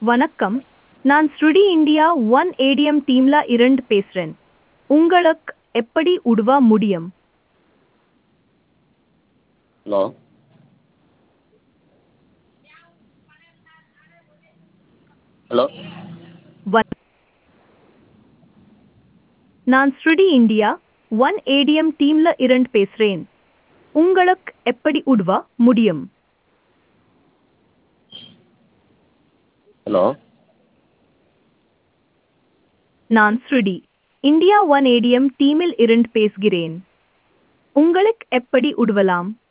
வணக்கம் நான் ஸ்ருடி இந்தியா ஒன் ஏடிஎம் டீம்ல இருந்து பேசுறேன் உங்களுக்கு எப்படி உதவ முடியும் ஹலோ ஹலோ வ- நான் ஸ்ருடி இந்தியா ஒன் ஏடிஎம் டீம்ல இருந்து பேசுறேன் உங்களுக்கு எப்படி உதவ முடியும் ஹலோ நான் ஸ்ருடி இந்தியா ஒன் ஏடிஎம் டீமில் இருந்து பேசுகிறேன் உங்களுக்கு எப்படி உதவலாம்